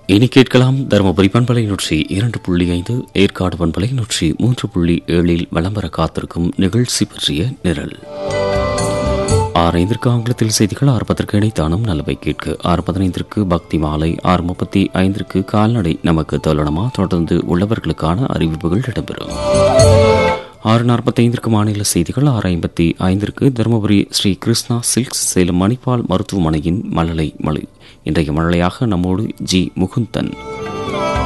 இனி கேட்கலாம் தருமபுரி பண்பலை நூற்றி இரண்டு புள்ளி ஐந்து ஏற்காடு பண்பலை நூற்றி மூன்று புள்ளி ஏழில் விளம்பர காத்திருக்கும் நிகழ்ச்சி பற்றிய நிரல் ஆறு ஐந்திற்கு ஆங்கிலத்தில் செய்திகள் ஆறு பத்திற்கு இணைத்தானும் நல்லவை கேட்க ஆறு பதினைந்திற்கு பக்தி மாலை ஆறு முப்பத்தி ஐந்திற்கு கால்நடை நமக்கு தோழனமா தொடர்ந்து உள்ளவர்களுக்கான அறிவிப்புகள் இடம்பெறும் ஆறு நாற்பத்தைந்திற்கு மாநில செய்திகள் ஆறு ஐம்பத்தி ஐந்திற்கு தருமபுரி ஸ்ரீ கிருஷ்ணா சில்க்ஸ் சேலம் மணிப்பால் மருத்துவமனையின் மழலை மழை இன்றைய மழலையாக நம்மோடு ஜி முகுந்தன்